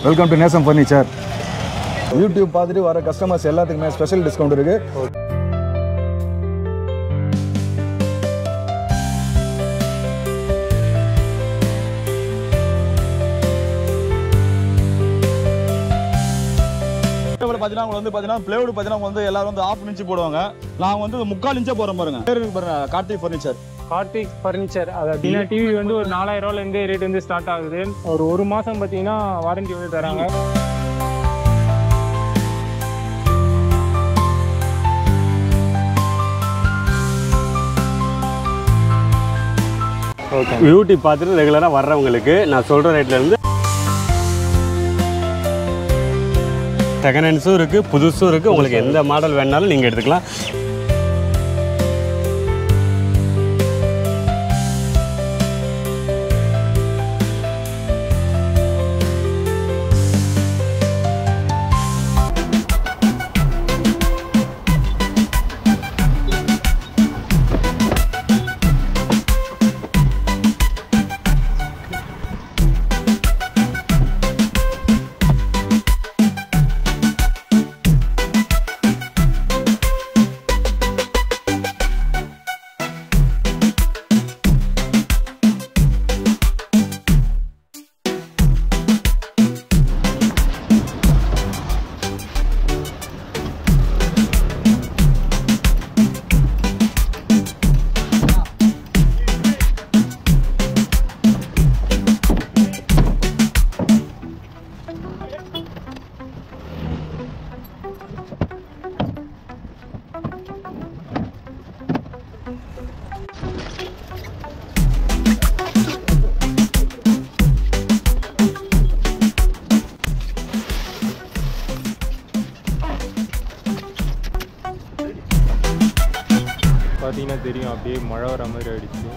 Welcome to Nesam furniture YouTube பார்த்துட்டு வர customers எல்லாத்துக்குமே ஸ்பெஷல் டிஸ்கவுண்ட் இருக்கு பிளேவுட் பார்த்தீங்கன்னா உங்களுக்கு வந்து பார்த்தீங்கன்னா பிளேவுட் பார்த்தீங்கன்னா உங்களுக்கு வந்து எல்லாரும் வந்து ஆஃப் இன்ச்சு போடுவாங்க நான் வந்து முக்கால் இன்ச்சே போகிறேன் பாருங்க பேர் இருக்கு பாருங்க கார்த்திக் ஃபர்னிச்சர் கார்த்திக் ஃபர்னிச்சர் அது அப்படின்னா டிவி வந்து ஒரு நாலாயிரம் ரூபாயிலேருந்து ரேட் வந்து ஸ்டார்ட் ஆகுது ஒரு ஒரு மாதம் பார்த்தீங்கன்னா வாரண்டி வந்து தராங்க ஓகே யூடியூப் பார்த்துட்டு ரெகுலராக வர்றவங்களுக்கு நான் சொல்கிற ரேட்லேருந்து செகண்ட் ஹேண்ட்ஸும் இருக்குது புதுசும் இருக்குது உங்களுக்கு எந்த மாடல் வேணாலும் நீங்கள் எடுத்துக்கலாம் பார்த்தீங்கன்னா தெரியும் அப்படியே மழை வர மாதிரி ஆயிடுச்சு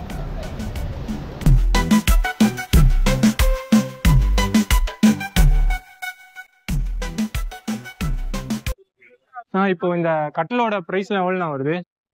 ஆ இப்போ இந்த கட்டிலோட ப்ரைஸ் எவ்வளோண்ணா வருது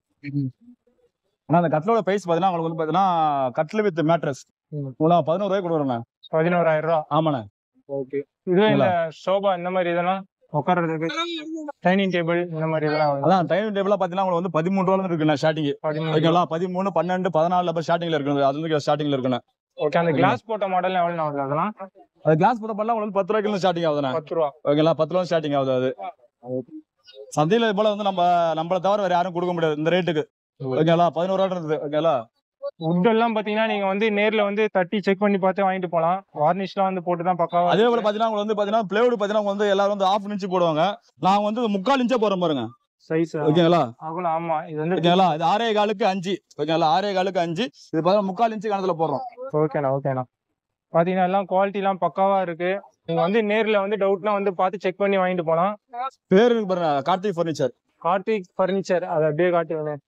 ஆனால் அந்த கட்டிலோட ப்ரைஸ் பார்த்தீங்கன்னா உங்களுக்கு வந்து பார்த்தீங்கன்னா கட்டில் வித் மேட்ரஸ் ம். உங்களுக்கு பதினோரு ரூபாய் கொடுக்குறேங்க பதினோராயிரம் ரூபா ஆமாண்ணே ஓகே இதுவே இந்த சோபா இந்த மாதிரி இதெல்லாம் உட்கார்றதுக்கு டைனிங் டேபிள் இந்த மாதிரி இதெல்லாம் வருது. அதான் டைனிங் டேபிளாக பார்த்தீங்கன்னா உங்களுக்கு வந்து பதிமூணு ரூபா இருக்குண்ணே ஸ்டார்டிங் பதிமூணு ஓகேங்களா பதிமூணு பன்னெண்டு பதினாலு அப்போ ஸ்டார்டிங்கில் இருக்குது அது வந்து ஸ்டார்டிங்கில் இருக்குண்ணே ஓகே அந்த கிளாஸ் போட்ட மாடல் எவ்வளோ வருது அதெல்லாம் அது கிளாஸ் போட்ட பண்ணலாம் உங்களுக்கு வந்து பத்து ரூபாய்க்கு ஸ்டார்டிங் ஆகுதுண்ணே பத்து ரூபா ஓகேங்களா பத்து ரூபா ஸ்டார்டிங் ஆகுது அது சந்தையில் இது போல வந்து நம்ம நம்மளை தவிர வேற யாரும் கொடுக்க முடியாது இந்த ரேட்டுக்கு ஓகேங்களா பதினோரு ரூபா இருக்குது ஓகேங்களா வுட் எல்லாம் பாத்தீங்கன்னா நீங்க வந்து நேர்ல வந்து தட்டி செக் பண்ணி பார்த்து வாங்கிட்டு போலாம் வார்னிஷ்லாம் வந்து போட்டு தான் பக்காவா அதே போல பாத்தீங்கன்னா உங்களுக்கு வந்து பாத்தீங்கன்னா பிளேவுட் பாத்தீங்கன்னா உங்களுக்கு வந்து எல்லாரும் வந்து ஆஃப் இன்ச்சு போடுவாங்க நான் வந்து முக்கால் இன்ச்சே போறேன் பாருங்க சைஸ் ஓகேங்களா அவ்வளோ ஆமா இது வந்து ஓகேங்களா இது ஆறே காலுக்கு அஞ்சு ஓகேங்களா ஆறே காலுக்கு அஞ்சு இது பாத்தீங்கன்னா முக்கால் இன்ச்சு கணத்துல போடுறோம் ஓகேண்ணா ஓகேண்ணா பாத்தீங்கன்னா எல்லாம் குவாலிட்டி எல்லாம் பக்காவா இருக்கு நீங்க வந்து நேர்ல வந்து டவுட்னா வந்து பார்த்து செக் பண்ணி வாங்கிட்டு போலாம் பேரு இருக்கு பாருங்க கார்த்திக் ஃபர்னிச்சர் கார்த்திக் ஃபர்னிச்சர் அதை அப்படியே காட்டுவேன்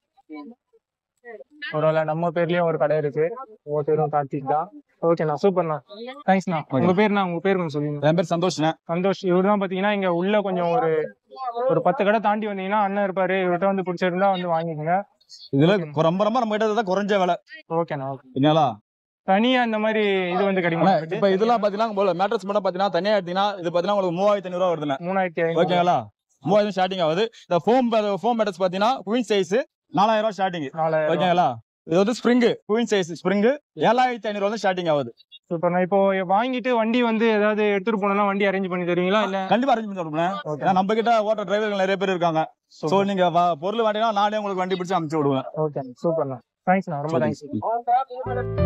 பரவாயில்ல நம்ம பேர்லயும் ஒரு கடை இருக்கு உங்க பேரும் கார்த்திக் தான் ஓகேண்ணா சூப்பர்ண்ணா தேங்க்ஸ்ண்ணா உங்க பேர்ண்ணா உங்க பேர் கொஞ்சம் சொல்லுங்க என் பேர் சந்தோஷ்ண்ணே சந்தோஷ் இவர் தான் பாத்தீங்கன்னா இங்க உள்ள கொஞ்சம் ஒரு ஒரு பத்து கடை தாண்டி வந்தீங்கன்னா அண்ணன் இருப்பாரு இவர்கிட்ட வந்து பிடிச்சிருந்தா வந்து வாங்கிக்கோங்க இதுல ரொம்ப ரொம்ப நம்ம கிட்ட தான் குறைஞ்ச விலை ஓகேண்ணா ஓகே ஓகேங்களா தனியா இந்த மாதிரி இது வந்து ஆனா, கிடைக்குமா இப்ப இதெல்லாம் பாத்தீங்கன்னா போல மேட்ரஸ் மட்டும் பாத்தீங்கன்னா தனியா எடுத்தீங்கன்னா இது பாத்தீங்கன்னா உங்களுக்கு மூவாயிரத்தி ஐநூறு ரூபா வருதுண்ணே மூணாயிரத்தி ஐநூறு ஓகேங்களா மூவாயிரம் ஸ்டார்டிங் ஆகுது இந்த ஃபோம் ஃபோம் மேட்டர்ஸ் பாத்தீங்கன்னா குயின் சைஸ் நாலாயிரம் ரூபாய் ஸ்டார்டிங் நாலாயிரம் ஓகேங்களா இது வந்து ஸ்ப்ரிங் குயின் சைஸ் ஸ்ப்ரிங் ஏழாயிரத்தி ஐநூறு வந்து ஸ்டார்டிங் ஆகுது சூப்பர் நான் இப்போ வாங்கிட்டு வண்டி வந்து ஏதாவது எடுத்துட்டு போனோம்னா வண்டி அரேஞ்ச் பண்ணி தருவீங்களா இல்ல கண்டிப்பா அரேஞ்ச் பண்ணி கொடுப்பேன் ஓகே ஏன்னா நம்ம கிட்ட ஓட்ட டிரைவர்கள் நிறைய பேர் இருக்காங்க சோ நீங்க வ- பொருள் வாங்கினா நானே உங்களுக்கு வண்டி பிடிச்சு அனுப்பிச்சு விடுவேன் ஓகே சூப்பர்ண்ணா தேங்க்ஸ்ண்ணா ரொம்ப சரி. தேங்க்ஸ்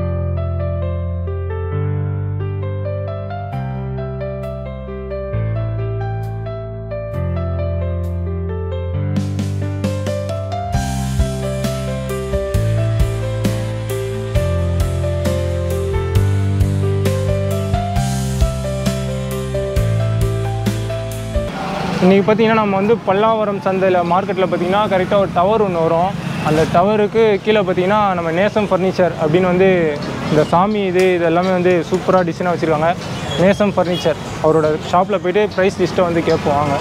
இன்னைக்கு பார்த்தீங்கன்னா நம்ம வந்து பல்லாவரம் சந்தையில் மார்க்கெட்டில் பார்த்தீங்கன்னா கரெக்டாக ஒரு டவர் ஒன்று வரும் அந்த டவருக்கு கீழே பார்த்தீங்கன்னா நம்ம நேசம் ஃபர்னிச்சர் அப்படின்னு வந்து இந்த சாமி இது இது எல்லாமே வந்து சூப்பராக டிசைனாக வச்சுருக்காங்க நேசம் ஃபர்னிச்சர் அவரோட ஷாப்பில் போயிட்டு ப்ரைஸ் லிஸ்ட்டை வந்து கேட்போம் வாங்க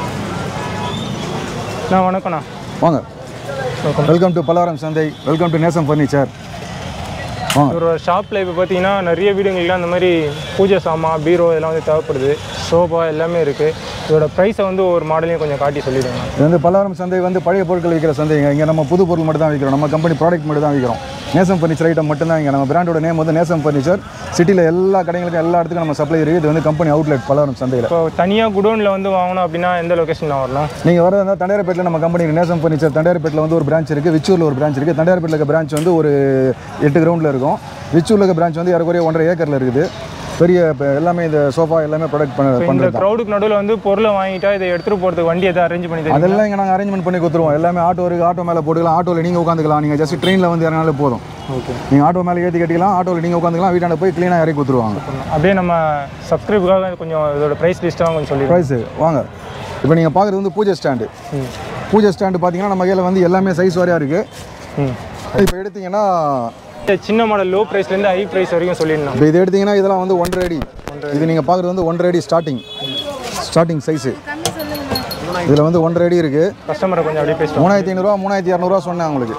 நான் வணக்கண்ணா வாங்க வெல்கம் டு பலவரம் சந்தை வெல்கம் டு நேசம் ஃபர்னிச்சர் ஆ. ஒரு ஷாப்பில் இப்போ பார்த்தீங்கன்னா நிறைய வீடுங்களுக்குலாம் அந்த மாதிரி பூஜை சாமான் பீரோ இதெல்லாம் வந்து தேவைப்படுது சோஃபா எல்லாமே இருக்குது இதோட ப்ரைஸை வந்து ஒரு மாடலையும் கொஞ்சம் காட்டி சொல்லிடுங்க இது வந்து பல்லாரம் சந்தை வந்து பழைய பொருட்கள் விற்கிற சந்தைங்க இங்கே நம்ம புது பொருள் மட்டும் தான் விற்கிறோம் நம்ம கம்பெனி ப்ராடக்ட் மட்டும் தான் விற்கிறோம் நேசம் ஃபர்னிச்சர் ஐட்டம் மட்டும் தான் இங்கே நம்ம பிராண்டோட நேம் வந்து நேசம் ஃபர்னிச்சர் சிட்டியில் எல்லா கடைகளுக்கும் எல்லா இடத்துக்கும் நம்ம சப்ளை இருக்குது இது வந்து கம்பெனி அவுட்லெட் பல்லாரம் சந்தையில் இப்போ தனியாக குடோனில் வந்து வாங்கணும் அப்படின்னா எந்த லொக்கேஷனில் வரலாம் நீங்கள் வரதா இருந்தால் தண்டையார்பேட்டில் நம்ம கம்பெனி நேசம் ஃபர்னிச்சர் தண்டையார்பேட்டில் வந்து ஒரு பிரான்ச் இருக்குது விச்சூரில் ஒரு பிரான்ச் இருக்குது தண்டையார்பேட்டில் இருக்க பிரான்ச் வந்து ஒரு எட்டு கிரவுண்டில் இருக்கும் விச்சூரில் இருக்க பிரான்ச் வந்து ஏறக்குறைய ஒன்றரை ஏக்கரில் இருக்குது பெரிய இப்போ எல்லாமே இந்த சோஃபா எல்லாமே ப்ரொடக்ட் பண்ண இந்த பண்ணுறது க்ரௌடுக்கு நடுவில் வந்து பொருளை வாங்கிட்டா இதை எடுத்துகிட்டு போகிறதுக்கு வண்டி எதாவது அரேஞ்ச் பண்ணி தருவீங்க அதெல்லாம் இங்கே நாங்கள் அரேஞ்ச்மெண்ட் பண்ணி கொடுத்துருவோம் எல்லாமே ஆட்டோ இருக்குது ஆட்டோ மேலே போட்டுக்கலாம் ஆட்டோவில் நீங்கள் உட்காந்துக்கலாம் நீங்கள் ஜஸ்ட் ட்ரெயினில் வந்து இறங்கினாலே போதும் ஓகே நீங்கள் ஆட்டோ மேலே ஏற்றி கட்டிக்கலாம் ஆட்டோவில் நீங்கள் உட்காந்துக்கலாம் வீட்டாண்ட போய் க்ளீனாக இறக்கி கொடுத்துருவாங்க அப்படியே நம்ம சப்ஸ்கிரைபுக்காக கொஞ்சம் இதோட ப்ரைஸ் லிஸ்ட்டாக கொஞ்சம் சொல்லிடுவோம் ப்ரைஸு வாங்க இப்போ நீங்கள் பார்க்குறது வந்து பூஜை ஸ்டாண்டு பூஜை ஸ்டாண்டு பார்த்தீங்கன்னா நம்ம கையில் வந்து எல்லாமே சைஸ் வரையாக இருக்குது ம் இப்போ எடுத்தீங்கன்னா சின்ன மாடல் லோ ப்ரைஸ்லேருந்து ஹை ப்ரைஸ் வரைக்கும் சொல்லிடணும் இப்போ இது எடுத்தீங்கன்னா இதெல்லாம் வந்து ஒன்றரை அடி இது நீங்கள் பார்க்குறது வந்து ஒன்றரை அடி ஸ்டார்டிங் ஸ்டார்டிங் சைஸு இதில் வந்து ஒன்றரை அடி இருக்குது கஸ்டமரை கொஞ்சம் அப்படியே பேசுவோம் மூணாயிரத்தி ஐநூறுரூவா மூணாயிரத்தி இரநூறுவா சொன்னேன் உங்களுக்கு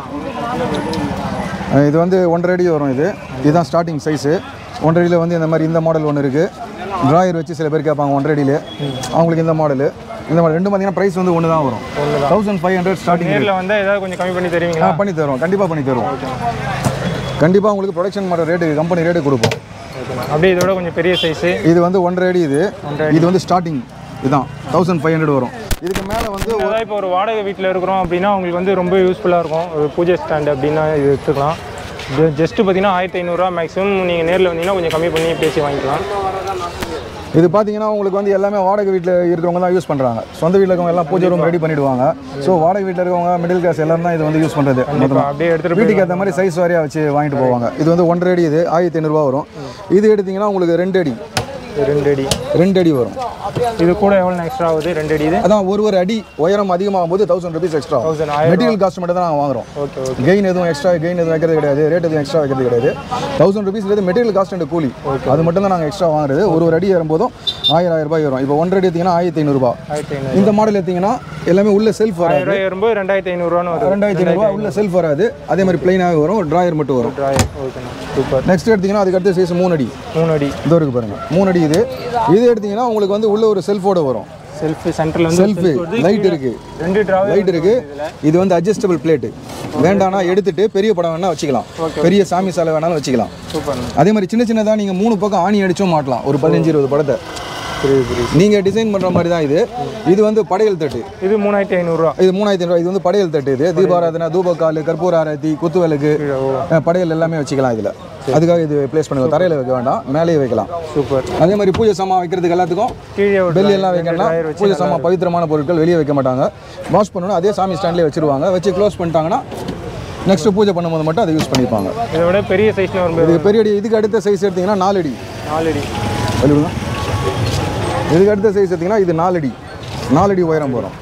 அஹ் இது வந்து ஒன்றரை அடி வரும் இது இதுதான் ஸ்டார்டிங் சைஸு ஒன்றரை அடியில் வந்து இந்த மாதிரி இந்த மாடல் ஒன்று இருக்குது ட்ராயர் வச்சு சில பேர் கேட்பாங்க ஒன்றரை அடியில் அவங்களுக்கு இந்த மாடலு இந்த மாடல் ரெண்டும் பார்த்தீங்கன்னா ப்ரைஸ் வந்து ஒன்று தான் வரும் தௌசண்ட் ஃபைவ் ஹண்ட்ரட் ஸ்டார்டிங் நேரில் வந்து ஏதாவது கொஞ்சம் கம்மி பண்ணி தருவீங்களா பண்ணி தருவோம் கண்டிப்பாக பண்ணி தருவோம் கண்டிப்பாக உங்களுக்கு production model rate company rate கொடுப்போம் ஓகேண்ணா அப்படியே இதோட கொஞ்சம் பெரிய சைஸு இது வந்து ஒன்றரை அடி இது இது வந்து ஸ்டார்டிங் இதுதான் தௌசண்ட் ஃபைவ் ஹண்ட்ரட் வரும் இதுக்கு மேலே வந்து அதாவது இப்போ ஒரு வாடகை வீட்டில் இருக்கிறோம் அப்படின்னா உங்களுக்கு வந்து ரொம்ப யூஸ்ஃபுல்லாக இருக்கும் ஒரு பூஜை ஸ்டாண்ட் அப்படின்னா இது எடுத்துக்கலாம் ஜஸ்ட்டு பார்த்தீங்கன்னா ஆயிரத்தி ஐநூறுரூவா மேக்ஸிமம் நீங்கள் நேரில் வந்தீங்கன்னா கொஞ்சம் கம்மி பண்ணி பேசி வாங்கிக்கலாம் இது பார்த்தீங்கன்னா உங்களுக்கு வந்து எல்லாமே வாடகை வீட்டில் இருக்கிறவங்க தான் யூஸ் பண்ணுறாங்க சொந்த வீட்டில் இருக்கவங்க எல்லாம் பூஜை ரூம் ரெடி பண்ணிடுவாங்க ஸோ வாடகை வீட்டில் இருக்கவங்க மிடில் கிளாஸ் எல்லாரும் தான் இது வந்து யூஸ் பண்ணுறது இப்போ அப்படியே எடுத்துகிட்டு வீட்டுக்கு ஏற்ற மாதிரி சைஸ் வாரியாக வச்சு வாங்கிட்டு போவாங்க இது வந்து ஒன்றரை அடி இது ஆயிரத்தி ஐநூறுரூவா வரும் இது எடுத்தீங்கன்னா உங்களுக்கு ரெண்டு அடி போய் ரெண்டு அடி ரெண்டு அடி வரும் இது கூட எவ்வளோ எக்ஸ்ட்ரா ஆகுது ரெண்டு அடி இது அதான் ஒரு ஒரு அடி உயரம் அதிகமாகும் போது தௌசண்ட் ருபீஸ் எக்ஸ்ட்ரா தௌசண்ட் ஆயிரம் மெட்டீரியல் காஸ்ட் மட்டும் தான் நாங்கள் வாங்குறோம் ஓகே ஓகே கெயின் எதுவும் எக்ஸ்ட்ரா கெயின் எதுவும் வைக்கிறது கிடையாது ரேட் எதுவும் எக்ஸ்ட்ரா வைக்கிறது கிடையாது thousand rupees material cost and கூலி அது மட்டும் தான் நாங்கள் எக்ஸ்ட்ரா வாங்குறது ஒரு ஒரு அடி ஏறும்போதும் ஆயிரம் ஆயிரம் ரூபாய் வரும் இப்போ ஒன்றரை அடி எடுத்தீங்கன்னா ஆயிரத்தி ஐநூறுரூபா ஆயிரத்தி ஐநூறு இந்த மாடல் எடுத்தீங்கன்னா எல்லாமே உள்ள செல்ஃப் வராது ஆயிரம் ரூபாய் வரும்போது ரெண்டாயிரத்தி ஐநூறுரூவான்னு வரும் ரெண்டாயிரத்தி ஐநூறுரூவா உள்ள செல்ஃப் வராது அதே மாதிரி பிளைனாகவே வரும் ஒரு ட்ராயர் மட்டும் வரும் ட்ராயர் ஓகேண்ணா சூப்பர் நெக்ஸ்ட் எடுத்தீங்கன்னா அதுக்கு அடுத்த சைஸ் மூணு அடி மூணு அடி இதோ இருக்கு பாருங்க மூணு அடி இது இது எடுத்தீங்கன்னா உங்களுக்கு வந்து உள்ள ஒரு செல்ஃபோட வரும் செல்ஃபி சென்டரில் வந்து செல்ஃபு லைட் இருக்கு ரெண்டு ட்ராவே லைட் இருக்கு இது வந்து அட்ஜஸ்டபிள் பிளேட்டு வேண்டாம்னா எடுத்துட்டு பெரிய படம் வேணா வச்சுக்கலாம் பெரிய சாமி சாலை வேணாலும் வச்சுக்கலாம் சூப்பர் அதே மாதிரி சின்ன சின்னதாக நீங்கள் மூணு பக்கம் ஆணி அடிச்சும் மாட்டலாம் ஒரு பதினஞ்சு இருபது படத்தை புரியுது புரியுது நீங்கள் டிசைன் பண்ணுற மாதிரி தான் இது இது வந்து படையல் தட்டு இது மூணாயிரத்தி ஐநூறுரூவா இது மூணாயிரத்தி ஐநூறு இது வந்து படையல் தட்டு இது தீபாராதனை தூபக்கால் கற்பூர ஆரத்தி குத்து விளக்கு அஹ், படையல் எல்லாமே வச்சுக்கலாம் இதில் அதுக்காக இது ப்ளேஸ் பண்ணுவோம் தரையில் வைக்க வேண்டாம் மேலேயே வைக்கலாம் சூப்பர் அதே மாதிரி பூஜை சாமான் வைக்கிறதுக்கு எல்லாத்துக்கும் கீழே ஒரு பெல் எல்லாம் வைக்கணும்னா dryer வச்சு பூஜை சாமான் பவித்திரமான பொருட்கள் வெளியே வைக்க மாட்டாங்க வாஷ் பண்ணணும் அதே சாமி ஸ்டாண்ட்லேயே வச்சிருவாங்க வச்சு க்ளோஸ் பண்ணிட்டாங்கன்னா நெக்ஸ்ட் பூஜை பண்ணும்போது மட்டும் அதை யூஸ் பண்ணிப்பாங்க இதை விட பெரிய சைஸ்னு வரும்போது இது பெரிய அடி இதுக்கு அடுத்த சைஸ் எடுத்தீங்கன்னா நாலு அடி நாலு அடி வலி விடுங்க. இதுக்கு அடுத்த சைஸ் எடுத்தீங்கன்னா இது நாலு அடி நாலு அடி உயரம் போகிறோம்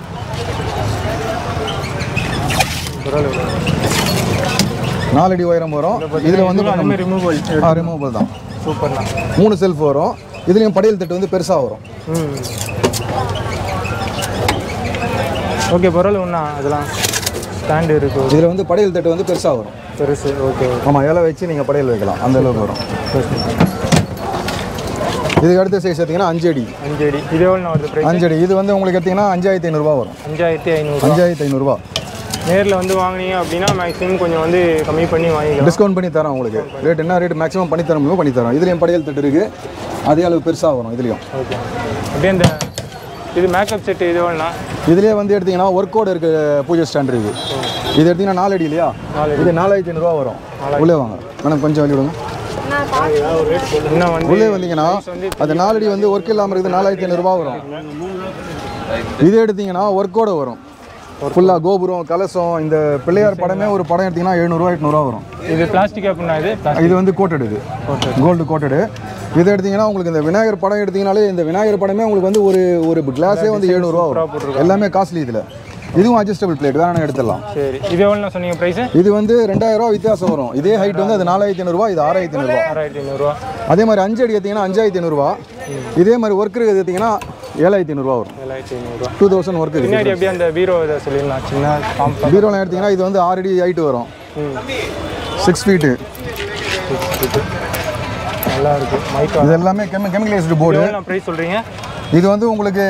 பரவாயில்ல நாலு அடி உயரம் போகிறோம் இதில் வந்து அதுவுமே ரிமூவல் ரிமூவபிள் தான் சூப்பர்ண்ணா மூணு செல்ஃப் வரும் இதுலேயும் படையல் தட்டு வந்து பெருசாக வரும் ம் ஓகே பரவாயில்ல ஒன்றா அதெல்லாம் ஸ்டாண்டு இருக்கு இதில் வந்து படையல் தட்டு வந்து பெருசாக வரும் பெருசு ஓகே ஆமாம் இலை வச்சு நீங்கள் படையல் வைக்கலாம் அந்த அளவுக்கு வரும் இதுக்கு அடுத்த சைஸ் எடுத்தீங்கன்னா அஞ்சு அடி அஞ்சு அடி இது எவ்வளோ வருது ப்ரைஸ் அஞ்சு அடி இது வந்து உங்களுக்கு எடுத்தீங்கன்னா அஞ்சாயிரத்தி ஐநூறுரூவா வரும் அஞ்சாயிரத்தி ஐநூறு அஞ்சாயிரத்தி ஐநூறுரூவா நேரில் வந்து வாங்குனீங்க அப்படின்னா மேக்ஸிமம் கொஞ்சம் வந்து கம்மி பண்ணி வாங்கிக்கலாம் டிஸ்கவுண்ட் பண்ணி தரோம் உங்களுக்கு ரேட் என்ன ரேட் மேக்ஸிமம் பண்ணி தர முடியுமோ பண்ணி தரோம் இதுலேயும் படையல் தட்டு இருக்குது அதே அளவு பெருசாக வரும் இதுலேயும் ஓகே அப்படியே இந்த இது மேக்கப் செட்டு இது எவ்வளோண்ணா இதுலேயே வந்து எடுத்தீங்கன்னா ஒர்க்கோட இருக்க பூஜை ஸ்டாண்ட் இருக்குது இது எடுத்தீங்கன்னா நாலு அடி இல்லையா இது நாலாயிரத்தி ஐநூறுரூவா வரும் உள்ளே வாங்க மேடம் கொஞ்சம் வெளிய விடுங்க இன்னும் வந்து உள்ளே வந்தீங்கன்னா அது நாலடி வந்து ஒர்க் இல்லாமல் இருக்குது நாலாயிரத்தி ஐநூறுரூவா வரும் இது எடுத்தீங்கன்னா ஒர்க்கோட வரும் ஃபுல்லாக கோபுரம் கலசம் இந்த பிள்ளையார் படமே ஒரு படம் எடுத்தீங்கன்னா எழுநூறுவா எட்நூறுவா வரும் இது பிளாஸ்டிக் அப்படின்னா இது plastic. இது வந்து கோட்டடு இது கோல்டு கோட்டடு இது எடுத்தீங்கன்னா உங்களுக்கு இந்த விநாயகர் படம் எடுத்தீங்கனாலே இந்த விநாயகர் படமே உங்களுக்கு வந்து ஒரு ஒரு கிளாஸே வந்து எழுநூறுவா வரும் எல்லாமே காஸ்ட்லி இதில் இதுவும் அட்ஜஸ்டபிள் பிளேட் வேற என்ன எடுத்துடலாம் சரி இது எவ்வளோண்ணா சொன்னீங்க ப்ரைஸு இது வந்து ரெண்டாயிரம் ரூபா வித்தியாசம் வரும் இதே ஹைட் வந்து அது நாலாயிரத்தி ஐநூறுரூவா இது ஆறாயிரத்தி ஐநூறுரூவா ஆறாயிரத்தி ஐநூறுரூவா அதே மாதிரி அஞ்சு அடி எடுத்தீங்கன்னா அஞ்சாயிரத்தி ஐநூறுரூவா இதே மாதிரி ஒர்க் இருக்குது எடுத்தீங்கன்னா ஏழாயிரத்தி ஐநூறுரூவா வரும் ஏழாயிரத்தி ஐநூறுரூவா டூ தௌசண்ட் ஒர்க் இருக்குது பின்னாடி அப்படியே அந்த பீரோ இதை சொல்லிடலாம் சின்ன காம்பா பீரோலாம் எடுத்தீங்கன்னா இது வந்து ஆறு அடி ஹைட்டு வரும் ம் சிக்ஸ் ஃபீட்டு சீட்டு நல்லா இருக்கு மைக்கா இது எல்லாமே கெமி கெமிக்கலைஸ்டு போர்டு எவ்வளோ ப்ரைஸ் சொல்கிறீங்க இது வந்து உங்களுக்கு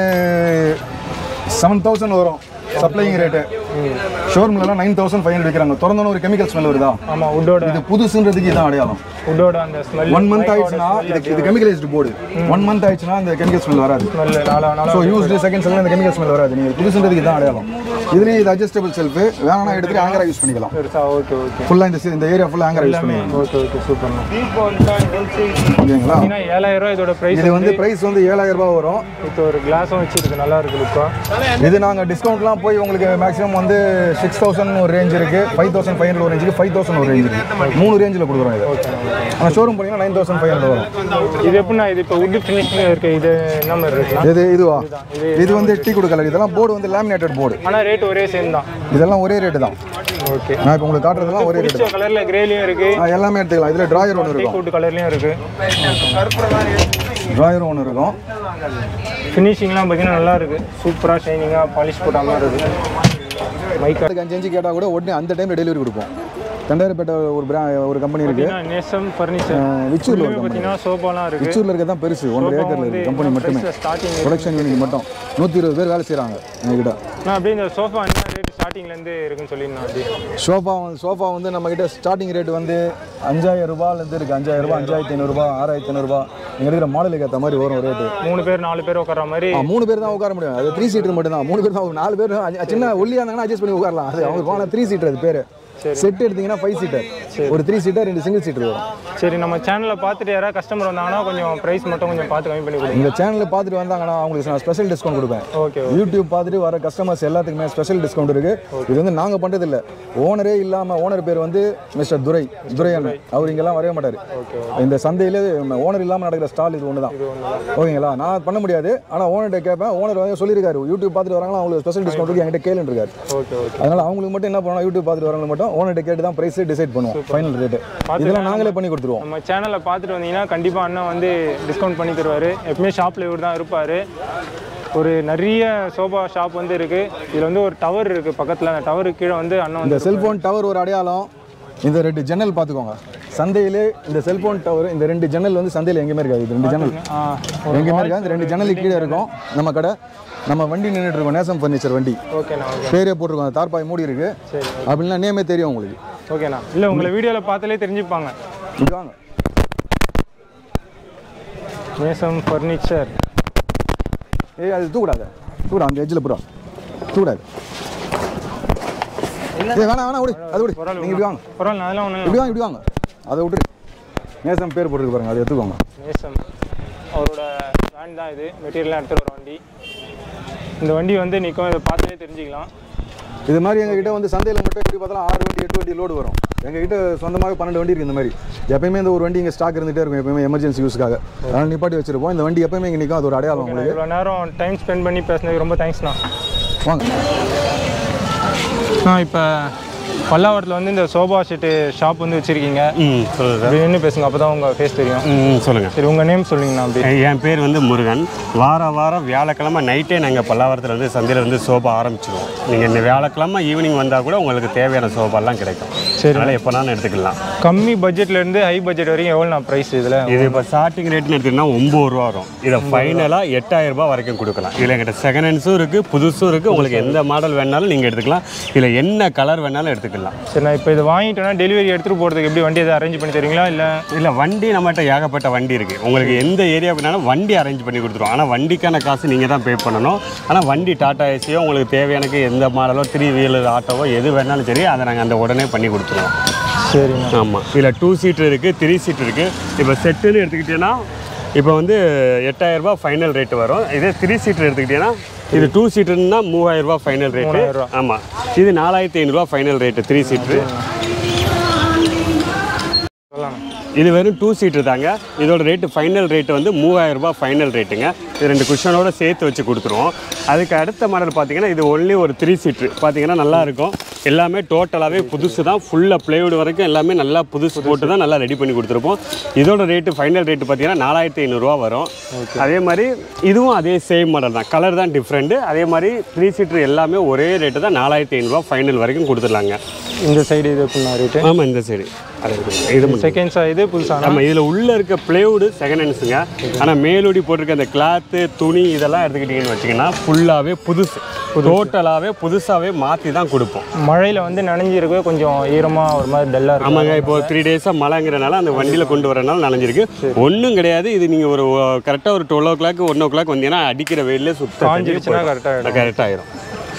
செவன் தௌசண்ட் வரும் சப்ளைங் ரேட்டு ஷோரூம்லலாம் நைன் தௌசண்ட் ஃபைவ் ஹண்ட்ரட் விற்கிறாங்க திறந்தோன்னு ஒரு கெமிக்கல் ஸ்மெல் வருதா ஆமாம் உட்டோட இது புதுசுன்றதுக்கு இதான் அடையாளம் உட்டோட அந்த ஸ்மெல் ஒன் மந்த் ஆயிடுச்சுன்னா இது இது கெமிக்கலைஸ்டு போர்டு ஒன் மந்த் ஆயிடுச்சுன்னா இந்த கெமிக்கல் ஸ்மெல் வராது ஸ்மெல் நாலா நாலா ஸோ யூஸ்டு செகண்ட் செல்ல இந்த கெமிக்கல் ஸ்மெல் வராது நீங்கள் புதுசுன்றதுக்கு இதான் அடையாளம் இதுலேயும் இது அட்ஜஸ்டபிள் செல்ஃபு வேணா எடுத்துட்டு ஆங்கரா யூஸ் பண்ணிக்கலாம் பெருசா ஓகே ஓகே ஃபுல்லாக இந்த சி- இந்த ஏரியா ஃபுல்லாக ஆங்கரா யூஸ் பண்ணிக்கலாம் ஓகே ஓகே சூப்பர்ண்ணா ஓகேங்களா பார்த்தீங்கன்னா ஏழாயிரம் ரூபாய் இதோட ப்ரைஸ் இது வந்து பிரைஸ் வந்து ஏழாயிரம் ரூபாய் வரும் இப்போ ஒரு கிளாஸும் வச்சிருக்கு நல்லா இருக்கு லுக்கா இது நாங்கள் டிஸ்கவுண்ட்லாம் போய் உங்களுக்கு மேக்ஸிமம் வந்து சிக்ஸ் தௌசண்ட் ஒரு ரேஞ்ச் இருக்கு ஃபைவ் தௌசண்ட் ஃபைவ் ஹண்ட்ரட் ஒரு ரேஞ்சுக்கு ஃபைவ் தௌசண்ட் ஒரு ரேஞ்ச் இருக்கு மூணு ரேஞ்சில் கொடுக்குறோம் இது ஆனால் ஷோரூம் போனீங்கன்னா நைன் தௌசண்ட் ஃபைவ் ஹண்ட்ரட் வரும் இது எப்படின்னா இது இப்போ உட் ஃபினிஷிங் இருக்கு இது என்ன மாதிரி இருக்குண்ணா இது இதுவா இது வந்து டீ குடு கலர் இதெல்லாம் போர்டு வந்து லேமினேட்டட் போர்டு ஆனால் ரேட் ஒரே சேம் தான் இதெல்லாம் ஒரே ரேட்டு தான் ஓகே நான் இப்போ உங்களுக்கு காட்டுறதெல்லாம் ஒரே ரேட்டு பிடிச்ச கலரில் கிரேலையும் இருக்கு தான் எல்லாமே எடுத்துக்கலாம் இதில் ட்ராயர் ஒன்று இருக்கும் கூட்டு கலர்லையும் இருக்கு ட்ராயர் ஒன்று இருக்கும் ஃபினிஷிங்லாம் பார்த்தீங்கன்னா நல்லா இருக்கு சூப்பராக ஷைனிங்காக பாலிஷ் போட்ட மாதிரி இருக்கு மைக்கா அதுக்கு அஞ்சு அஞ்சு கேட்டால் கூட உடனே அந்த டைமில் டெலிவரி கொடுப்போம் தண்டாயிரப்பேட்டை ஒரு பிரா ஒரு கம்பெனி இருக்கு பார்த்தீங்கன்னா நேசம் ஃபர்னிச்சர் விச்சூரில் ஒரு கம்பெனி பார்த்தீங்கன்னா சோஃபாலாம் இருக்கு விச்சூரில் இருக்க தான் பெருசு ஒன்றரை ஏக்கரில் இருக்குது கம்பெனி மட்டுமே ஸ்டார்டிங் ப்ரொடக்ஷன் யூனிட் மட்டும் நூற்றி இருபது பேர் வேலை செய்கிறாங்க எங்ககிட்ட நான் அப்படியே இந்த சோஃபா என்ன ரேட் ஸ்டார்டிங்லேருந்து இருக்குன்னு சொல்லியிருந்தேன் அப்படியே சோஃபா வந்து சோஃபா வந்து நம்ம கிட்ட ஸ்டார்டிங் ரேட் வந்து அஞ்சாயிரம் ரூபாயிலேருந்து இருக்குது அஞ்சாயிரம் ரூபாய் அஞ்சாயிரத்தி ஐநூறுரூபா ஆறாயிரத்தி ஐநூறுரூபா இங்கே இருக்கிற மாடலுக்கு ஏற்ற மாதிரி வரும் ரேட்டு மூணு பேர் நாலு பேர் உட்கார மாதிரி மூணு பேர் தான் உட்கார முடியும் அது த்ரீ சீட்டர் மட்டும் தான் மூணு பேர் தான் நாலு பேர் அஞ்சு- சின்ன ஒல்லியாக இருந்தாங்கன்னா அட்ஜஸ்ட் பண்ணி உட்காரலாம் அது அவங்க போனால் த்ரீ சீட்டர் அது பேர் செட் எடுத்தீங்கன்னா ஃபைவ் சீட்டர் ஒரு த்ரீ சீட்டர் ரெண்டு சிங்கிள் சீட்டர் வரும் சரி நம்ம சேனலில் பார்த்துட்டு யாராவது கஸ்டமர் வந்தாங்கன்னா கொஞ்சம் ப்ரைஸ் மட்டும் கொஞ்சம் பார்த்து கம்மி பண்ணி கொடுங்க இந்த சேனலில் பார்த்துட்டு வந்தாங்கன்னா அவங்களுக்கு நான் ஸ்பெஷல் டிஸ்கவுண்ட் கொடுப்பேன் ஓகே யூடியூப் பார்த்துட்டு வர கஸ்டமர்ஸ் எல்லாத்துக்குமே ஸ்பெஷல் டிஸ்கவுண்ட் இருக்கு இது வந்து நாங்க பண்றது இல்ல ஓனரே இல்லாம ஓனர் பேர் வந்து மிஸ்டர் துரை துரை அண்ணன் அவர் இங்கெல்லாம் வரவே மாட்டாரு இந்த சந்தையில ஓனர் இல்லாம நடக்கிற ஸ்டால் இது ஒன்று தான் ஓகேங்களா நான் பண்ண முடியாது ஆனா ஓனர்கிட்ட கேட்பேன் ஓனர் வந்து சொல்லியிருக்காரு யூடியூப் பார்த்துட்டு வராங்களா அவங்களுக்கு ஸ்பெஷல் டிஸ்கவுண்ட் இருக்கு என்கிட்ட கேளுன்னு இருக்காரு ஓகே ஓகே அதனால அவங்களுக்கு மட்டும் என்ன பண்ணணும் யூடியூப் பார்த்துட்டு வரவங்களுக்கு மட்டும் ஓனர்கிட்ட கேட்டு தான் பிரைஸ் டிசைட் பண்ணுவோம் ஃபைனல் ரேட் இதெல்லாம் நாங்களே பண்ணி கொடுத்துருவோம் நம்ம சேனலை பார்த்துட்டு வந்தீங்கன்னா கண்டிப்பாக அண்ணன் வந்து டிஸ்கவுண்ட் பண்ணி தருவார் எப்பவுமே ஷாப்பில் இவர் தான் இருப்பார் ஒரு நிறைய சோபா ஷாப் வந்து இருக்குது இதில் வந்து ஒரு டவர் இருக்குது பக்கத்தில் அந்த டவருக்கு கீழே வந்து அண்ணன் இந்த வந்து செல்போன் டவர் ஒரு அடையாளம் இந்த ரெண்டு ஜன்னல் பார்த்துக்கோங்க சந்தையிலே இந்த செல்போன் டவர் இந்த ரெண்டு ஜன்னல் வந்து சந்தையில் எங்கேயுமே இருக்காது இது ரெண்டு ஜன்னல் ஆ, எங்கேயுமே இருக்காது இந்த ரெண்டு ஜன்னலுக்கு கீழே இருக்கும் நம்ம கடை நம்ம வண்டி நின்றுட்டு இருக்கோம் நேசம் ஃபர்னிச்சர் வண்டி ஓகேண்ணா ஓகே பேரே போட்டிருக்கோம் அந்த தார்பாய் மூடி இருக்கு சரி அப்படின்னா நேமே தெரியும் உங்களுக்கு ஓகேண்ணா இல்லை உங்களை வீடியோவில் பார்த்தாலே தெரிஞ்சுப்பாங்க இப்படி வாங்க நேசம் ஃபர்னிச்சர் ஏய் அது தூக்கூடாது தூடா அந்த எஜ்ஜில் பூரா தூக்கூடாது ஏய் வேணாம் வேணாம் விடு அது விடு பரவாயில்ல நீங்கள் இப்படி வாங்க பரவாயில்ல அதெல்லாம் ஒன்றும் இப்படி வாங்க இப்படி வாங்க அதை விட்டுரு நேசம் பேர் போட்டுருக்கு பாருங்க அதை எடுத்துக்கோங்க நேசம் அவரோட வேன் தான் இது மெட்டீரியல்லாம் எடுத்துகிட்டு வர வண்டி இந்த வண்டி வந்து நிற்கும் இதை பார்த்தாலே தெரிஞ்சுக்கலாம் இது மாதிரி எங்ககிட்ட வந்து சந்தையில் மட்டும் எப்படி பார்த்தாலும் ஆறு வண்டி எட்டு வண்டி லோடு வரும் எங்ககிட்ட சொந்தமாக பன்னெண்டு வண்டி இருக்கு இந்த மாதிரி எப்பயுமே இந்த ஒரு வண்டி இங்கே ஸ்டாக் இருந்துகிட்டே இருக்கும் எப்பயுமே எமர்ஜென்சி யூஸ்க்காக அதனால் நிப்பாட்டி வச்சிருப்போம் இந்த வண்டி எப்பயுமே இங்கே நிற்கும் அது ஒரு அடையாளம் உங்களுக்கு இவ்வளோ நேரம் டைம் ஸ்பெண்ட் பண்ணி பேசுனதுக்கு ரொம்ப தேங்க்ஸ்ண்ணா வாங்க ஆ இப்போ பல்லாவரத்தில் வந்து இந்த சோபா செட்டு ஷாப் வந்து வச்சுருக்கீங்க ம் சொல்லுங்கள் சார் அப்படி என்ன பேசுங்க அப்போ தான் உங்கள் ஃபேஸ் தெரியும் ம் சொல்லுங்கள் சரி உங்கள் நேம் சொல்லுங்கண்ணா அப்படி என் பேர் வந்து முருகன் வார வாரம் வியாழக்கிழமை நைட்டே நாங்கள் பல்லாவரத்தில் வந்து சந்தையில் வந்து சோபா ஆரம்பிச்சிடுவோம் நீங்கள் இந்த வியாழக்கிழமை ஈவினிங் வந்தால் கூட உங்களுக்கு தேவையான சோபாலாம் கிடைக்கும் சரி. அதனால் எப்போனாலும் எடுத்துக்கலாம் கம்மி பட்ஜெட்லேருந்து ஹை பட்ஜெட் வரைக்கும் எவ்வளோண்ணா ப்ரைஸ் இதில் இது இப்போ ஸ்டார்டிங் ரேட்னு எடுத்தீங்கன்னா ஒம்பது ரூபா வரும் இதை ஃபைனலாக எட்டாயிரம் ரூபாய் வரைக்கும் கொடுக்கலாம் இதில் எங்கிட்ட செகண்ட் ஹேண்ட்ஸும் இருக்குது புதுசும் இருக்குது உங்களுக்கு எந்த மாடல் வேணாலும் நீங்கள் எடுத்துக்கலாம் இதில் என்ன கலர் வேணாலும் எடுத்துக்கலாம் சரி நான் இப்போ இது வாங்கிட்டோன்னா டெலிவரி எடுத்துகிட்டு போகிறதுக்கு எப்படி வண்டி எதாவது அரேஞ்ச் பண்ணி தருவீங்களா இல்லை இல்லை வண்டி நம்மகிட்ட ஏகப்பட்ட வண்டி இருக்குது உங்களுக்கு எந்த ஏரியா வேணாலும் வண்டி அரேஞ்ச் பண்ணி கொடுத்துருவோம் ஆனால் வண்டிக்கான காசு நீங்கள் தான் பே பண்ணணும் ஆனால் வண்டி டாடா ஏசியோ உங்களுக்கு தேவையானக்கு எந்த மாடலோ த்ரீ வீலர் ஆட்டோவோ எது வேணாலும் சரி அதை நாங்கள் அந்த உடனே பண்ணி கொடுத்துருவோம் சரிண்ணா ஆமாம் இதில் டூ சீட்டர் இருக்குது த்ரீ சீட் இருக்குது இப்போ செட்டுன்னு எடுத்துக்கிட்டீங்கன்னா இப்போ வந்து எட்டாயிரரூபா ஃபைனல் ரேட்டு வரும் இதே த்ரீ சீட்டர் எடுத்துக்கிட்டீங்கன்னா இது டூ சீட்டர்னா மூவாயிரரூபா ஃபைனல் ரேட்டு மூவாயிரரூவா. ஆமாம் இது நாலாயிரத்தி ஐநூறுரூவா ஃபைனல் ரேட்டு த்ரீ சீட்ரு சொல்லலாம் இது வெறும் டூ சீட்டு தாங்க இதோட ரேட்டு ஃபைனல் ரேட்டு வந்து மூவாயிரம் ரூபாய் ஃபைனல் ரேட்டுங்க இது ரெண்டு குஷனோட சேர்த்து வச்சு கொடுத்துருவோம் அதுக்கு அடுத்த மாடல் பார்த்தீங்கன்னா இது ஒன்லி ஒரு த்ரீ சீட்ரு பார்த்தீங்கன்னா நல்லா இருக்கும் எல்லாமே டோட்டலாகவே புதுசு தான் ஃபுல்லாக பிளேவுட் வரைக்கும் எல்லாமே நல்லா புதுசு போட்டு தான் நல்லா ரெடி பண்ணி கொடுத்துருப்போம் இதோட ரேட்டு ஃபைனல் ரேட்டு பார்த்தீங்கன்னா நாலாயிரத்தி ஐநூறுரூவா வரும் அதே மாதிரி இதுவும் அதே சேம் மாடல் தான் கலர் தான் டிஃப்ரெண்ட்டு அதே மாதிரி த்ரீ சீட்ரு எல்லாமே ஒரே ரேட்டு தான் நாலாயிரத்தி ஐநூறுரூவா ஃபைனல் வரைக்கும் கொடுத்துடலாங்க இந்த சைடு இது எப்படின்னா ரேட்டு ஆமாம் இந்த சைடு அது இருக்குது. இது மட்டும். செகண்ட்ஸா இது புதுசானா நம்ம இதில் உள்ளே இருக்க பிளேவுடு செகண்ட் ஹேண்ட்ஸுங்க ஆனால் மேலோடி போட்டிருக்க அந்த கிளாத்து துணி இதெல்லாம் எடுத்துக்கிட்டிங்கன்னு வச்சிங்கன்னா ஃபுல்லாகவே புதுசு டோட்டலாகவே புதுசாகவே மாற்றி தான் கொடுப்போம் மழையில் வந்து நனைஞ்சிருக்கு கொஞ்சம் ஈரமாக ஒரு மாதிரி டல்லாக இருக்கும் ஆமாங்க இப்போ த்ரீ டேஸாக மழைங்கிறனால அந்த வண்டியில் கொண்டு வரனால நனைஞ்சிருக்கு ஒன்றும் கிடையாது இது நீங்கள் ஒரு கரெக்டாக ஒரு twelve o'clock one o'clock வந்தீங்கன்னா அடிக்கிற வெயிலே சுத்த காஞ்சிருச்சுன்னா கரெக்டாக ஆகிடும் கரெக்டாக ஆயிரும்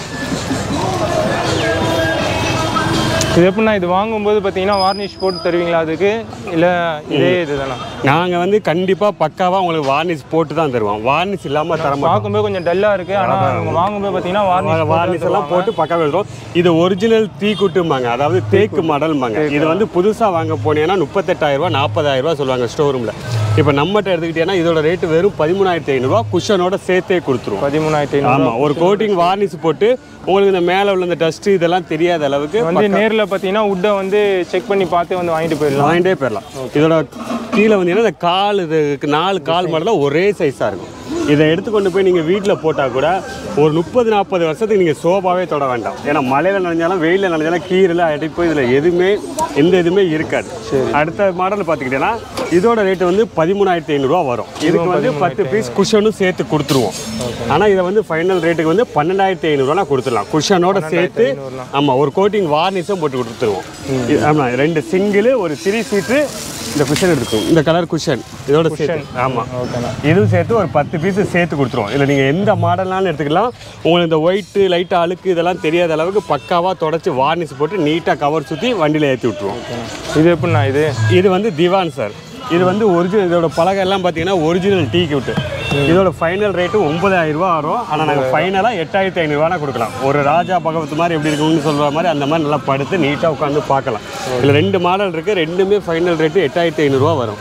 இது எப்படின்னா இது வாங்கும்போது பார்த்தீங்கன்னா வார்னிஷ் போட்டு தருவீங்களா அதுக்கு இல்லை இதே இது தானே நாங்கள் வந்து கண்டிப்பாக பக்காவாக உங்களுக்கு வார்னிஷ் போட்டு தான் தருவோம் வார்னிஷ் இல்லாமல் தர மாட்டோம் பார்க்கும்போது கொஞ்சம் டல்லாக இருக்குது ஆனால் நீங்கள் வாங்கும்போது பார்த்தீங்கன்னா வார்னிஷ் வார்னிஷ் எல்லாம் போட்டு பக்காவாக எழுதுறோம் இது ஒரிஜினல் தீக்குட்டும்பாங்க அதாவது தேக்கு மாடல்பாங்க இது வந்து புதுசாக வாங்க போனீங்கன்னா முப்பத்தெட்டாயிரம் ரூபா நாற்பதாயிரம் ரூபா சொல்லுவாங்க ஸ்டோர் ரூமில் இப்போ நம்மகிட்ட எடுத்துக்கிட்டீங்கன்னா இதோட ரேட்டு வெறும் பதிமூணாயிரத்தி ஐநூறுரூவா குஷனோட சேர்த்தே கொடுத்துருவோம் பதிமூணாயிரத்தி ஐநூறு ஆமாம் ஒரு கோட்டிங் வார்னிஷ் போட்டு உங்களுக்கு இந்த மேலே உள்ள இந்த டஸ்ட்டு இதெல்லாம் தெரியாத அளவுக்கு வந்து நேரில் பார்த்தீங்கன்னா உட்டை வந்து செக் பண்ணி பார்த்து வந்து வாங்கிட்டு போயிடலாம் வாங்கிட்டே போயிடலாம் இதோட கீழே வந்தீங்கன்னா இந்த கால் இதுக்கு நாலு கால் மாடலாம் ஒரே சைஸாக இருக்கும் இதை எடுத்துக்கொண்டு போய் நீங்கள் வீட்டில் போட்டால் கூட ஒரு முப்பது நாற்பது வருஷத்துக்கு நீங்கள் சோபாவே தொட வேண்டாம் ஏன்னா மழையில் நனைஞ்சாலும் வெயிலில் நனைஞ்சாலும் கீரில் அடிப்பு இதில் எதுவுமே எந்த இதுவுமே இருக்காது அடுத்த மாடல் பார்த்துக்கிட்டீங்கன்னா இதோட ரேட்டு வந்து பதிமூணாயிரத்தி ஐநூறுரூவா வரும் இதுக்கு வந்து பத்து பீஸ் குஷனும் சேர்த்து கொடுத்துருவோம் ஆனால் இதை வந்து ஃபைனல் ரேட்டுக்கு வந்து பன்னெண்டாயிரத்தி ஐநூறுரூவா கொடுத்துடலாம் குஷனோட சேர்த்து ஆமாம் ஒரு கோட்டிங் வார்னிஷும் போட்டு கொடுத்துருவோம் இது- ஆமாம் ரெண்டு சிங்கிள் ஒரு த்ரீ சீட்டு இந்த குஷன் இருக்கும் இந்த கலர் குஷன் இதோட சேர்த்து ஆமாம் ஓகேண்ணா இதுவும் சேர்த்து ஒரு பத்து பீஸ் சேர்த்து கொடுத்துருவோம் இல்லை நீங்கள் எந்த மாடல்னாலும் எடுத்துக்கலாம் உங்களுக்கு இந்த ஒயிட்டு லைட்டு அழுக்கு இதெல்லாம் தெரியாத அளவுக்கு பக்காவாக தொடச்சி வார்னிஷ் போட்டு நீட்டாக கவர் சுற்றி வண்டியில் ஏற்றி விட்ருவோம் இது எப்படிண்ணா இது இது வந்து திவான் சார் இது வந்து ஒரிஜினல் இதோட பலகை எல்லாம் பார்த்தீங்கன்னா ஒரிஜினல் டீ கியூட்டு இதோட ஃபைனல் ரேட்டு ஒன்பதாயிரம் ரூபா வரும் ஆனால் நாங்கள் ஃபைனலாக எட்டாயிரத்தி ஐநூறுரூவா கொடுக்கலாம் ஒரு ராஜா பகவத் மாதிரி எப்படி இருக்கும்னு சொல்கிற மாதிரி அந்த மாதிரி நல்லா படுத்து நீட்டாக உட்காந்து பார்க்கலாம் இதில் ரெண்டு மாடல் இருக்குது ரெண்டுமே ஃபைனல் ரேட்டு எட்டாயிரத்தி ஐநூறுரூவா வரும்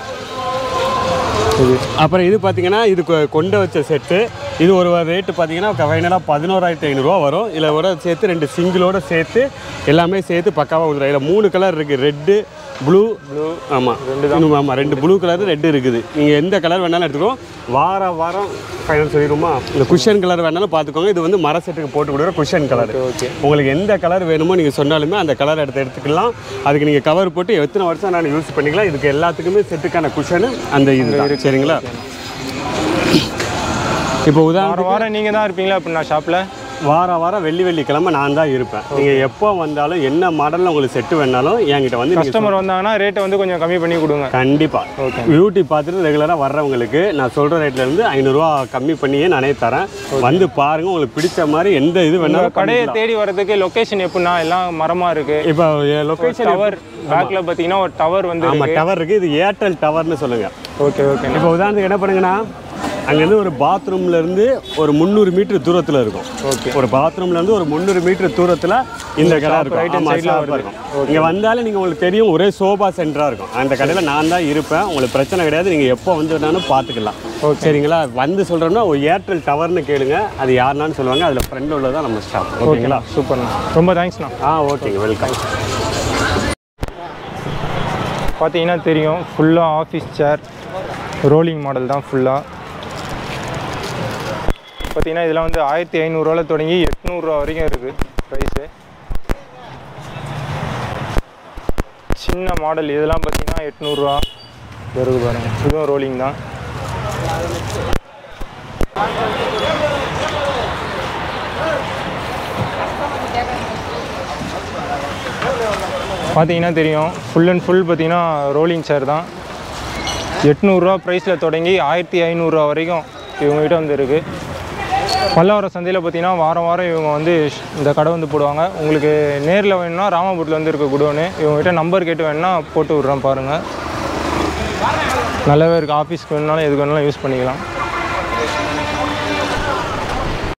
அப்புறம் இது பார்த்தீங்கன்னா இது கொ- கொண்ட வச்ச செட்டு இது ஒரு ரேட்டு பார்த்தீங்கன்னா ஃபைனலாக பதினோராயிரத்தி ஐநூறுரூவா வரும் இதில் கூட சேர்த்து ரெண்டு சிங்கிளோட சேர்த்து எல்லாமே சேர்த்து பக்காவாக கொடுத்துரும் இதில் மூணு கலர் இருக்குது ரெட்டு ப்ளூ ப்ளூ ஆமாம் ரெண்டு ஆமாம் ரெண்டு ப்ளூ கலர் ரெட்டு இருக்குது நீங்கள் எந்த கலர் வேணாலும் எடுத்துக்கோ வார வாரம் ஃபைனல் சொல்லிடுமா இந்த குஷன் கலர் வேணாலும் பார்த்துக்கோங்க இது வந்து மர செட்டுக்கு போட்டு கொடுக்குற குஷன் கலர் ஓகே உங்களுக்கு எந்த கலர் வேணுமோ நீங்கள் சொன்னாலுமே அந்த கலர் எடுத்து எடுத்துக்கலாம் அதுக்கு நீங்கள் கவர் போட்டு எத்தனை வருஷம் நான் யூஸ் பண்ணிக்கலாம் இதுக்கு எல்லாத்துக்குமே செட்டுக்கான குஷனு அந்த இது சரிங்களா இப்போ உதாரணம் வாரம் வாரம் நீங்கள் தான் இருப்பீங்களா அப்படின்னா ஷாப்பில் வார வாரம் வெள்ளி வெள்ளிக்கிழமை நான் தான் இருப்பேன் நீங்கள் எப்போ வந்தாலும் என்ன மாடலில் உங்களுக்கு செட்டு வேணாலும் என்கிட்ட வந்து நீங்கள் கஸ்டமர் வந்தாங்கன்னா ரேட்டை வந்து கொஞ்சம் கம்மி பண்ணி கொடுங்க கண்டிப்பாக பியூட்டி பார்த்துட்டு ரெகுலராக வர்றவங்களுக்கு நான் சொல்கிற ரேட்லேருந்து ஐநூறுரூவா கம்மி பண்ணியே நானே தரேன் வந்து பாருங்கள் உங்களுக்கு பிடிச்ச மாதிரி எந்த இது உங்க வேணாலும் கடையை தேடி வரதுக்கு லொகேஷன் எப்படின்னா எல்லாம் மரமாக இருக்கு இப்போ லொக்கேஷன் டவர் பேக்ல பார்த்தீங்கன்னா ஒரு டவர் வந்து ஆமாம் டவர் இருக்குது இது ஏர்டெல் டவர்னு சொல்லுங்கள் ஓகே ஓகே இப்போ உதாரணத்துக்கு என்ன பண்ணுங்கன்னா அங்கேருந்து ஒரு பாத்ரூம்ல இருந்து ஒரு முந்நூறு மீட்டர் தூரத்தில் இருக்கும் ஓகே ஒரு பாத்ரூம்ல இருந்து ஒரு முந்நூறு மீட்டர் தூரத்தில் இந்த கடை right hand இருக்கும் side ல ஆமாம் வருது. இருக்கும் இங்கே வந்தாலே நீங்கள் உங்களுக்கு தெரியும் ஒரே சோபா சென்டராக இருக்கும் அந்த கடையில் நான் தான் இருப்பேன் உங்களுக்கு பிரச்சனை கிடையாது நீங்கள் எப்போ வந்து வேணாலும் பார்த்துக்கலாம் சரிங்களா வந்து சொல்கிறோம்னா ஒரு ஏர்டெல் டவர்னு கேளுங்க அது யாருனான்னு சொல்லுவாங்க அதில் ஃப்ரெண்ட் உள்ளதான் நம்ம ஸ்டாப் ஓகேங்களா சூப்பர்ண்ணா ரொம்ப தேங்க்ஸ்ண்ணா ஆ ஓகேங்க வெல்கம் பார்த்தீங்கன்னா தெரியும் ஃபுல்லாக ஆஃபீஸ் சேர் ரோலிங் மாடல் தான் ஃபுல்லாக பார்த்தீங்கன்னா இதெல்லாம் வந்து ஆயிரத்தி ஐநூறுரூவாவில் தொடங்கி எட்நூறுரூவா வரைக்கும் இருக்குது ப்ரைஸு சின்ன மாடல் இதெல்லாம் பார்த்தீங்கன்னா எட்நூறுரூவா வருது பாருங்க இதுவும் ரோலிங் தான் பார்த்தீங்கன்னா தெரியும் ஃபுல் அண்ட் ஃபுல் பார்த்தீங்கன்னா ரோலிங் சேர் தான் எட்நூறுரூவா ப்ரைஸில் தொடங்கி ஆயிரத்தி ஐநூறுரூவா வரைக்கும் இவங்ககிட்ட வந்து இருக்குது பல்லாவரம் சந்தையில் பார்த்தீங்கன்னா வாரம் வாரம் இவங்க வந்து ஷ்- இந்த கடை வந்து போடுவாங்க உங்களுக்கு நேரில் வேணும்னா ராமபுரத்தில் வந்து இருக்க குடோனு இவங்ககிட்ட நம்பர் கேட்டு வேணும்னா போட்டு விட்றேன் பாருங்கள் நல்லாவே இருக்குது ஆஃபீஸ்க்கு வேணுனாலும் எதுக்கு வேணாலும் யூஸ் பண்ணிக்கலாம்